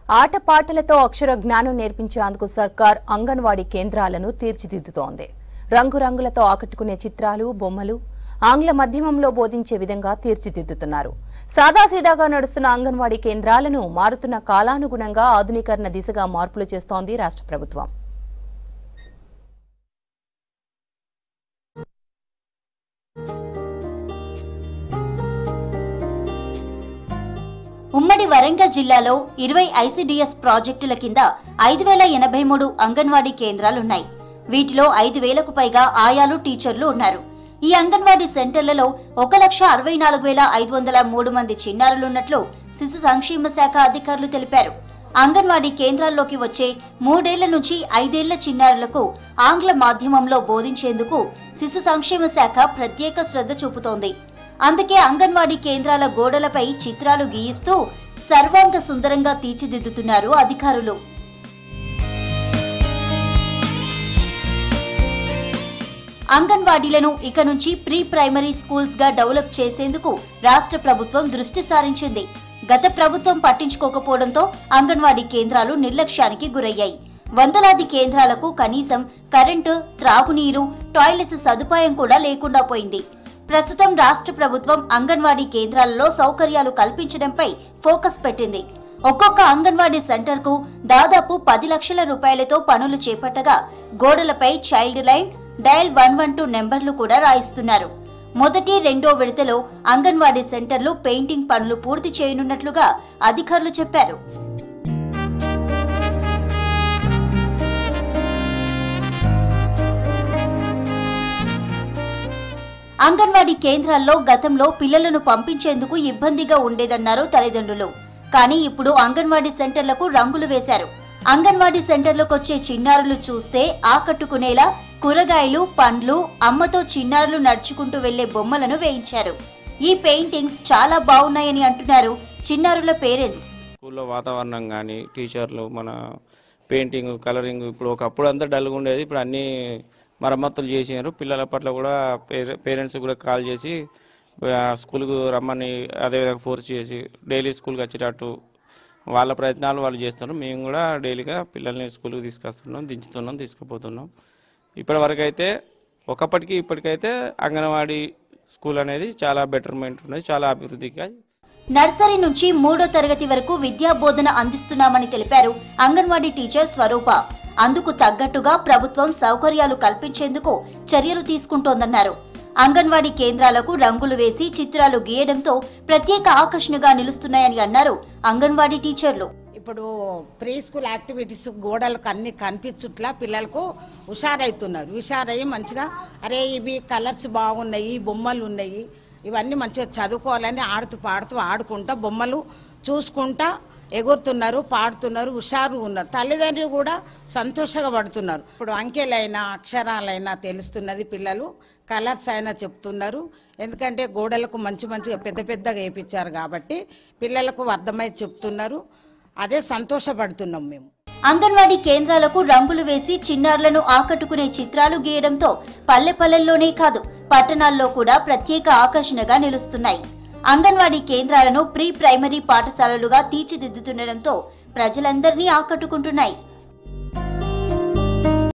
ఆటపాటలతో అక్షర జ్ఞానం నేర్పించేందుకు సర్కార్ అంగన్వాడీ కేంద్రాలను తీర్చిదిద్దుతోంది రంగురంగులతో ఆకట్టుకునే చిత్రాలు బొమ్మలు ఆంగ్ల మాధ్యమంలో బోధించే విధంగా తీర్చిదిద్దుతున్నారు సాదాసీదాగా నడుస్తున్న అంగన్వాడీ కేంద్రాలను మారుతున్న కాలానుగుణంగా ఆధునీకరణ దిశగా మార్పులు చేస్తోంది రాష్ట్ర ప్రభుత్వం ఉమ్మడి వరంగల్ జిల్లాలో ఇరవై ఐసీడీఎస్ ప్రాజెక్టుల కింద ఐదు వేల ఎనభై మూడు అంగన్వాడీ కేంద్రాలున్నాయి వీటిలో ఐదు వేలకు పైగా ఆయాలు టీచర్లు ఉన్నారు ఈ అంగన్వాడీ సెంటర్లలో ఒక లక్ష అరవై నాలుగు వేల ఐదు వందల మూడు మంది చిన్నారులున్నట్లు శిశు సంక్షేమ శాఖ అధికారులు తెలిపారు అంగన్వాడీ కేంద్రాల్లోకి వచ్చే మూడేళ్ల నుంచి ఐదేళ్ల చిన్నారులకు ఆంగ్ల మాధ్యమంలో బోధించేందుకు శిశు సంక్షేమ శాఖ ప్రత్యేక శ్రద్ధ చూపుతోంది అందుకే అంగన్వాడీ కేంద్రాల గోడలపై చిత్రాలు గీయిస్తూ సర్వాంగ సుందరంగా తీర్చిదిద్దుతున్నారు అధికారులు అంగన్వాడీలను ఇక నుంచి ప్రీ ప్రైమరీ స్కూల్స్ గా డెవలప్ చేసేందుకు రాష్ట్ర ప్రభుత్వం దృష్టి సారించింది గత ప్రభుత్వం పట్టించుకోకపోవడంతో అంగన్వాడీ కేంద్రాలు నిర్లక్ష్యానికి గురయ్యాయి వందలాది కేంద్రాలకు కనీసం కరెంటు త్రాగునీరు టాయిలెట్స్ సదుపాయం కూడా లేకుండా పోయింది ప్రస్తుతం రాష్ట్ర ప్రభుత్వం అంగన్వాడీ కేంద్రాలలో సౌకర్యాలు కల్పించడంపై ఫోకస్ పెట్టింది ఒక్కొక్క అంగన్వాడీ సెంటర్ కు దాదాపు పది లక్షల రూపాయలతో పనులు చేపట్టగా గోడలపై child line dial one one two నెంబర్లు కూడా రాయిస్తున్నారు మొదటి రెండో విడతలో అంగన్వాడీ సెంటర్లు పెయింటింగ్ పనులు పూర్తి చేయనున్నట్లుగా అధికారులు చెప్పారు అంగన్వాడీ కేంద్రాల్లో గతంలో పిల్లలను పంపించేందుకు ఇబ్బందిగా ఉండేదన్నారు తల్లిదండ్రులు కానీ ఇప్పుడు అంగన్వాడీ సెంటర్లకు రంగులు వేశారు అంగన్వాడీ సెంటర్లకు వచ్చే చిన్నారులు చూస్తే ఆకట్టుకునేలా కూరగాయలు పండ్లు అమ్మతో చిన్నారులు నడుచుకుంటూ వెళ్లే బొమ్మలను వేయించారు ఈ పెయింటింగ్స్ చాలా బాగున్నాయని అంటున్నారు చిన్నారుల పేరెంట్స్ స్కూల్లో వాతావరణం కానీ టీచర్లు మన పెయింటింగ్ కలరింగ్ ఇప్పుడు ఒకప్పుడు అంతా డల్గా ఉండేది ఇప్పుడు అన్నీ మరమ్మతులు చేసినారు పిల్లల పట్ల కూడా పేరెంట్స్ కూడా కాల్ చేసి ఆ, స్కూల్కు రమ్మని అదేవిధంగా ఫోర్స్ చేసి డైలీ స్కూల్కి వచ్చేటట్టు వాళ్ళ ప్రయత్నాలు వాళ్ళు చేస్తున్నారు మేము కూడా డైలీగా పిల్లల్ని స్కూల్కి తీసుకొస్తున్నాం దించుతున్నాం తీసుకుపోతున్నాం ఇప్పటి వరకు అయితే ఒకప్పటికి ఇప్పటికైతే అంగన్వాడీ స్కూల్ అనేది చాలా బెటర్మెంట్ ఉన్నది చాలా అభివృద్ధిగా నర్సరీ నుంచి మూడో తరగతి వరకు విద్యా బోధన అందిస్తున్నామని తెలిపారు అంగన్వాడీ టీచర్ స్వరూప అందుకు తగ్గట్టుగా ప్రభుత్వం సౌకర్యాలు కల్పించేందుకు చర్యలు తీసుకుంటోందన్నారు అంగన్వాడీ కేంద్రాలకు రంగులు వేసి చిత్రాలు గీయడంతో ప్రత్యేక ఆకర్షణగా నిలుస్తున్నాయని అన్నారు అంగన్వాడీ టీచర్లు ఇప్పుడు ప్రీ స్కూల్ యాక్టివిటీస్ గోడలకు అన్ని కనిపించుట్లా పిల్లలకు హుషారవుతున్నారు హుషారయ్యి మంచిగా అరే ఇవి కలర్స్ బాగున్నాయి బొమ్మలు ఉన్నాయి ఇవన్నీ మంచిగా చదువుకోవాలని ఆడుతూ పాడుతూ ఆడుకుంటా బొమ్మలు చూసుకుంటా ఎగురుతున్నారు పాడుతున్నారు హుషారు ఉన్నారు తల్లిదండ్రులు కూడా సంతోషంగా పడుతున్నారు ఇప్పుడు అంకెలైనా అక్షరాలైనా తెలుస్తున్నది పిల్లలు కలర్స్ అయినా చెప్తున్నారు ఎందుకంటే గోడలకు మంచి మంచిగా పెద్ద పెద్దగా వేయించారు కాబట్టి పిల్లలకు అర్థమై చెప్తున్నారు అదే సంతోషపడుతున్నాం మేము అంగన్వాడీ కేంద్రాలకు రంగులు వేసి చిన్నారులను ఆకట్టుకునే చిత్రాలు గీయడంతో పల్లె పల్లెల్లోనే కాదు పట్టణాల్లో కూడా ప్రత్యేక ఆకర్షణగా నిలుస్తున్నాయి అంగన్వాడీ కేంద్రాలను ప్రీ ప్రైమరీ పాఠశాలలుగా తీర్చిదిద్దుతుండటంతో ప్రజలందరినీ ఆకట్టుకుంటున్నాయి